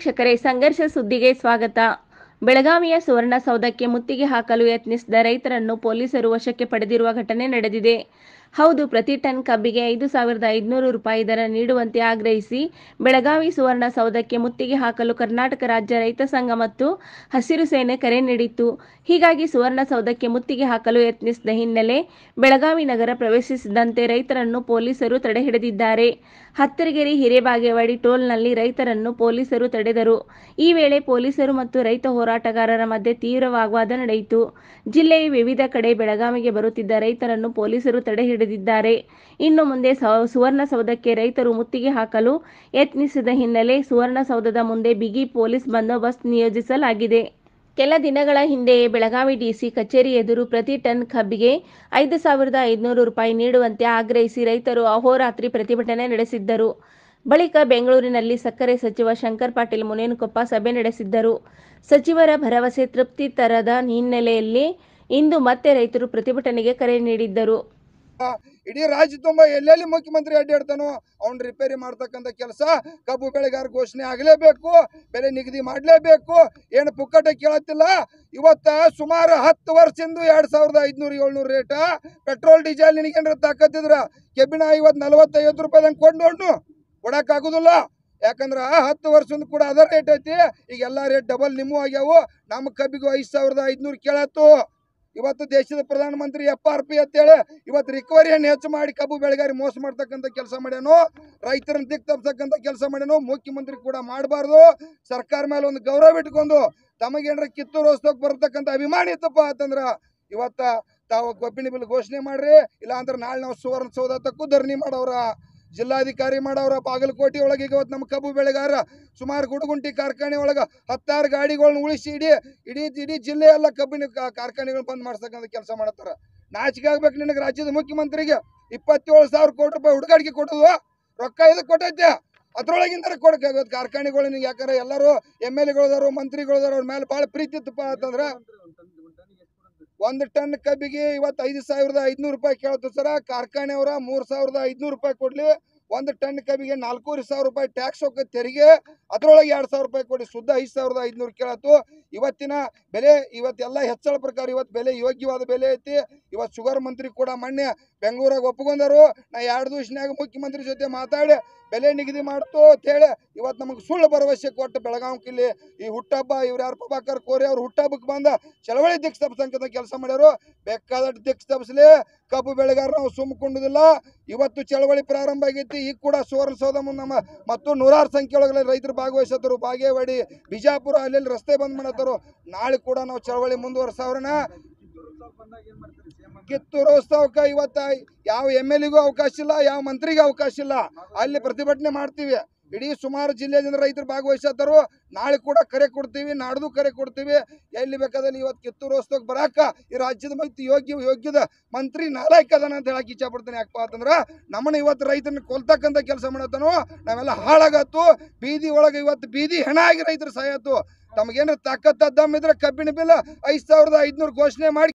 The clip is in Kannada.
ವೀಕ್ಷಕರೇ ಸಂಘರ್ಷ ಸುದ್ದಿಗೆ ಸ್ವಾಗತ ಬೆಳಗಾವಿಯ ಸುವರ್ಣಸೌಧಕ್ಕೆ ಮುತ್ತಿಗೆ ಹಾಕಲು ಯತ್ನಿಸಿದ ರೈತರನ್ನು ಪೊಲೀಸರು ವಶಕ್ಕೆ ಪಡೆದಿರುವ ಘಟನೆ ನಡೆದಿದೆ ಹೌದು ಪ್ರತಿ ಟನ್ ಕಬ್ಬಿಗೆ ಐದು ಸಾವಿರದ ಐದುನೂರು ರೂಪಾಯಿ ದರ ನೀಡುವಂತೆ ಆಗ್ರಹಿಸಿ ಬೆಳಗಾವಿ ಸುವರ್ಣಸೌಧಕ್ಕೆ ಮುತ್ತಿಗೆ ಹಾಕಲು ಕರ್ನಾಟಕ ರಾಜ್ಯ ರೈತ ಸಂಘ ಮತ್ತು ಹಸಿರು ಸೇನೆ ಕರೆ ನೀಡಿತ್ತು ಹೀಗಾಗಿ ಸುವರ್ಣಸೌಧಕ್ಕೆ ಮುತ್ತಿಗೆ ಹಾಕಲು ಯತ್ನಿಸಿದ ಹಿನ್ನೆಲೆ ಬೆಳಗಾವಿ ನಗರ ಪ್ರವೇಶಿಸಿದಂತೆ ರೈತರನ್ನು ಪೊಲೀಸರು ತಡೆಹಿಡಿದಿದ್ದಾರೆ ಹತ್ತರಗೆರೆ ಹಿರೇಬಾಗೇವಾಡಿ ಟೋಲ್ನಲ್ಲಿ ರೈತರನ್ನು ಪೊಲೀಸರು ತಡೆದರು ಈ ವೇಳೆ ಪೊಲೀಸರು ಮತ್ತು ರೈತ ಹೋರಾಟಗಾರರ ಮಧ್ಯೆ ತೀವ್ರ ವಾಗ್ವಾದ ನಡೆಯಿತು ಜಿಲ್ಲೆಯ ವಿವಿಧ ಕಡೆ ಬೆಳಗಾವಿಗೆ ಬರುತ್ತಿದ್ದ ರೈತರನ್ನು ಪೊಲೀಸರು ತಡೆ ಹಿಡಿದಿದ್ದಾರೆ ಇನ್ನು ಮುಂದೆ ಸವ- ಸುವರ್ಣಸೌಧಕ್ಕೆ ರೈತರು ಮುತ್ತಿಗೆ ಹಾಕಲು ಯತ್ನಿಸಿದ ಹಿನ್ನೆಲೆ ಸುವರ್ಣಸೌಧದ ಮುಂದೆ ಬಿಗಿ ಪೊಲೀಸ್ ಬಂದೋಬಸ್ತ್ ನಿಯೋಜಿಸಲಾಗಿದೆ ಕೆಲ ದಿನಗಳ ಹಿಂದೆಯೇ ಬೆಳಗಾವಿ ಡಿಸಿ ಕಚೇರಿ ಎದುರು ಪ್ರತಿ ಟನ್ ಕಬ್ಬಿಗೆ ಐದು ಸಾವಿರದ ಐದುನೂರು ರೂಪಾಯಿ ನೀಡುವಂತೆ ಆಗ್ರಹಿಸಿ ರೈತರು ಅಹೋರಾತ್ರಿ ಪ್ರತಿಭಟನೆ ನಡೆಸಿದ್ದರು ಬಳಿಕ ಬೆಂಗಳೂರಿನಲ್ಲಿ ಸಕ್ಕರೆ ಸಚಿವ ಶಂಕರ್ ಪಾಟೀಲ್ ಮುನೇನಕೊಪ್ಪ ಸಭೆ ನಡೆಸಿದ್ದರು ಸಚಿವರ ಭರವಸೆ ತೃಪ್ತಿ ತರದ ಹಿನ್ನೆಲೆಯಲ್ಲಿ ಇಂದು ಮತ್ತೆ ರೈತರು ಪ್ರತಿಭಟನೆಗೆ ಕರೆ ನೀಡಿದ್ದರು ಇಡೀ ರಾಜ್ಯ ತುಂಬಾ ಎಲ್ಲೆಲ್ಲಿ ಮುಖ್ಯಮಂತ್ರಿ ಅಡ್ಡಾಡ್ತಾನೋ ಅವ್ನ್ ರಿಪೇರಿ ಮಾಡ್ತಕ್ಕಂಥ ಕೆಲಸ ಕಬ್ಬು ಬೆಳೆಗಾರ ಘೋಷಣೆ ಆಗಲೇಬೇಕು ಬೆಲೆ ನಿಗದಿ ಮಾಡಲೇಬೇಕು ಏನು ಪುಕ್ಕಟ ಕೇಳತ್ತಿಲ್ಲ ಇವತ್ತ ಸುಮಾರು ಹತ್ತು ವರ್ಷದಿಂದ ಎರಡ್ ಸಾವಿರದ ಐದ್ನೂರು ಏಳ್ನೂರು ರೇಟ ಪೆಟ್ರೋಲ್ ಡೀಸೆಲ್ ನಿನಗೇನ್ರ ತಾಕತ್ತಿದ್ರ ಕೆಬ್ಬಿನ ಐವತ್ತು ನಲವತ್ತೈವತ್ತು ರೂಪಾಯಿದಂಗೆ ಕೊಂಡು ನೋಡ್ನು ಕೊಡಕ್ ಆಗುದಿಲ್ಲ ಯಾಕಂದ್ರ ಹತ್ತು ವರ್ಷದಿಂದ ಕೂಡ ಅದ ರೇಟ್ ಐತಿ ಈಗ ಎಲ್ಲಾ ರೇಟ್ ಡಬಲ್ ನಿಮ್ಮು ಆಗ್ಯಾವು ನಮ್ಮ ಕಬ್ಬಿಗೂ ಐದು ಸಾವಿರದ ಐದ್ನೂರು ಕೇಳತ್ತು ಇವತ್ತು ದೇಶದ ಪ್ರಧಾನಮಂತ್ರಿ ಎಫ್ ಆರ್ ಪಿ ಅಂತೇಳಿ ಇವತ್ತು ರಿಕವರಿಯನ್ನು ಹೆಚ್ಚು ಮಾಡಿ ಕಬ್ಬು ಬೆಳೆಗಾರಿ ಮೋಸ ಮಾಡ್ತಕ್ಕಂಥ ಕೆಲಸ ಮಾಡ್ಯಾನು ರೈತರನ್ನ ದಿಕ್ ತಪ್ಸಕ್ಕಂಥ ಕೆಲಸ ಮಾಡ್ಯಾನು ಮುಖ್ಯಮಂತ್ರಿ ಕೂಡ ಮಾಡಬಾರ್ದು ಸರ್ಕಾರ ಮೇಲೆ ಒಂದು ಗೌರವ ಇಟ್ಕೊಂಡು ತಮಗೇನ್ರ ಕಿತ್ತೂರು ಹೊಸ್ತಕ್ಕೆ ಬರ್ತಕ್ಕಂಥ ಅಭಿಮಾನಿ ಇತ್ತಪ್ಪ ಅಂತಂದ್ರ ಇವತ್ತ ತಾವು ಕಬ್ಬಿನ ಬಿಲ್ ಘೋಷಣೆ ಮಾಡ್ರಿ ಇಲ್ಲ ಅಂದ್ರೆ ನಾಳೆ ನಾವು ಸುವರ್ಣ ಸೌಧ ತಕ್ಕೂ ಧರಣಿ ಮಾಡವ್ರ ಜಿಲ್ಲಾಧಿಕಾರಿ ಮಾಡವ್ರ ಬಾಗಲಕೋಟೆ ಒಳಗೆ ಈಗ ಇವತ್ತು ನಮ್ಮ ಕಬ್ಬು ಬೆಳೆಗಾರ ಸುಮಾರು ಗುಡುಗುಂಟಿ ಕಾರ್ಖಾನೆ ಒಳಗೆ ಹತ್ತಾರು ಗಾಡಿಗಳನ್ನ ಉಳಿಸಿ ಇಡೀ ಇಡೀ ಇಡೀ ಜಿಲ್ಲೆ ಎಲ್ಲ ಕಬ್ಬಿನ ಕಾ- ಕಾರ್ಖಾನೆಗಳನ್ನ ಬಂದ್ ಮಾಡ್ಸಕ್ಕಂಥ ಕೆಲಸ ಮಾಡತ್ತಾರ ನಾಚಿಕೆ ಆಗ್ಬೇಕು ನಿನಗೆ ರಾಜ್ಯದ ಮುಖ್ಯಮಂತ್ರಿಗೆ ಇಪ್ಪತ್ತೇಳು ಸಾವಿರ ಕೋಟಿ ರೂಪಾಯಿ ಹುಡುಗಾಡಿಕೆ ಕೊಟ್ಟದು ರೊಕ್ಕ ಇದಕ್ಕೆ ಕೊಟ್ಟೈತೆ ಅದ್ರೊಳಗಿಂದ ಕೊಡಕ್ಕೆ ಇವತ್ತು ಕಾರ್ಖಾನೆಗಳು ನಿಂಗೆ ಯಾಕಂದ್ರೆ ಎಲ್ಲರೂ ಎಮ್ ಎಲ್ ಎಗಳದಾರು ಮಂತ್ರಿಗಳದಾರು ಅವ್ರ ಮೇಲೆ ಭಾಳ ಪ್ರೀತಿ ಇತ್ತಪ್ಪ ಅಂತಂದ್ರೆ ಒಂದು ಟನ್ ಕಬ್ಬಿಗೆ ಇವತ್ತು ಐದು ಸಾವಿರದ ಐದುನೂರು ರೂಪಾಯಿ ಕೇಳ್ತು ಸರ ಕಾರ್ಖಾನೆಯವರ ಮೂರು ಸಾವಿರದ ಐದುನೂರು ರೂಪಾಯಿ ಕೊಡ್ಲಿ ಒಂದು ಟನ್ ಕಬ್ಬಿಗೆ ನಾಲ್ಕೂವರೆ ಸಾವಿರ ರೂಪಾಯಿ ಟ್ಯಾಕ್ಸ್ ಹೋಗ ತೆರಿಗೆ ಅದ್ರೊಳಗೆ ಎರಡು ಸಾವಿರ ರೂಪಾಯಿ ಕೊಡಿ ಶುದ್ಧ ಐದು ಸಾವಿರದ ಐದುನೂರು ಕೇಳತ್ತು ಇವತ್ತಿನ ಬೆಲೆ ಇವತ್ತೆಲ್ಲ ಹೆಚ್ಚಳ ಪ್ರಕಾರ ಇವತ್ತು ಬೆಲೆ ಯೋಗ್ಯವಾದ ಬೆಲೆ ಐತಿ ಇವತ್ತು ಶುಗರ್ ಮಂತ್ರಿ ಕೂಡ ಮೊನ್ನೆ ಬೆಂಗಳೂರಾಗ ಒಪ್ಕೊಂಡರು ನಾ ಎರಡು ದಿವಸನ್ಯಾಗ ಮುಖ್ಯಮಂತ್ರಿ ಜೊತೆ ಮಾತಾಡಿ ಬೆಲೆ ನಿಗದಿ ಮಾಡ್ತು ಅಂತೇಳಿ ಇವತ್ತು ನಮಗೆ ಸುಳ್ಳು ಭರವಸೆ ಕೊಟ್ಟು ಬೆಳಗಾವಿ ಕಿಲ್ಲಿ ಈ ಹುಟ್ಟಹಬ್ಬ ಇವ್ರು ಯಾರು ಪ್ರಭಾಕರ್ ಕೋರೆ ಅವ್ರು ಹುಟ್ಟಹಬ್ಬಕ್ಕೆ ಬಂದ ಚಳವಳಿ ದಿಕ್ಸ್ ತಪ್ಪಿಸಂಕಂತ ಕೆಲಸ ಮಾಡ್ಯಾರು ಬೇಕಾದಷ್ಟು ದಿಕ್ಸ್ ತಪ್ಪಿಸ್ಲಿ ಕಬ್ಬು ಬೆಳೆಗಾರ ನಾವು ಸುಮ್ಮಕೊಂಡುದಿಲ್ಲ ಇವತ್ತು ಚಳವಳಿ ಪ್ರಾರಂಭ ಆಗೈತಿ ಈಗ ಕೂಡ ಸುವರ್ಣಸೌಧ ಮುಂದೆ ನಮ್ಮ ಮತ್ತು ನೂರಾರು ಸಂಖ್ಯೆ ಒಳಗಡೆ ರೈತರು ಭಾಗವಹಿಸತ್ತರು ಬಾಗೇವಾಡಿ ಬಿಜಾಪುರ ಅಲ್ಲೆಲ್ಲಿ ರಸ್ತೆ ಬಂದ್ ಮಾಡತ್ತರು ನಾಳೆ ಕೂಡ ನಾವು ಚಳವಳಿ ಮುಂದುವರ್ಸವ್ರನ್ನ ಕಿತ್ತೂರೋತ್ಸವಕ್ಕ ಇವತ್ತ ಯಾವ ಎಮ್ ಎಲ್ ಎಗೂ ಅವಕಾಶ ಇಲ್ಲ ಯಾವ ಮಂತ್ರಿಗೂ ಅವಕಾಶ ಇಲ್ಲ ಅಲ್ಲಿ ಪ್ರತಿಭಟನೆ ಮಾಡ್ತೀವಿ ಇಡೀ ಸುಮಾರು ಜಿಲ್ಲೆಯಿಂದ ರೈತರು ಭಾಗವಹಿಸತ್ತರು ನಾಳೆ ಕೂಡ ಕರೆ ಕೊಡ್ತೀವಿ ನಾಡ್ದು ಕರೆ ಕೊಡ್ತೀವಿ ಎಲ್ಲಿ ಬೇಕಾದಲ್ಲಿ ಇವತ್ತು ಕಿತ್ತೂರೋತ್ಸವಕ್ಕೆ ಬರಾಕ ಈ ರಾಜ್ಯದ ಮತ್ತು ಯೋಗ್ಯ ಯೋಗ್ಯದ ಮಂತ್ರಿ ನಾಲಾಯಕ್ ಅದಾನ ಅಂತ ಹೇಳಕ್ ಇಚ್ಛೆ ಪಡ್ತೇನೆ ಯಾಕಪ್ಪ ಅಂತಂದ್ರ ನಮ್ಮನ್ನ ಇವತ್ತು ರೈತರನ್ನ ಕೊಲ್ತಕ್ಕಂಥ ಕೆಲಸ ಮಾಡತ್ತನು ನಾವೆಲ್ಲ ಹಾಳಾಗತ್ತು ಬೀದಿ ಒಳಗೆ ಇವತ್ತು ಬೀದಿ ಹೆಣ ಆಗಿ ರೈತರು ಸಾಯತ್ತು ತಮಗೇನು ತಾಕತ್ತ ದಮ್ ಇದ್ರೆ ಕಬ್ಬಿಣ ಬಿಲ್ ಐದು ಸಾವಿರದ ಐದುನೂರು ಘೋಷಣೆ ಮಾಡಿ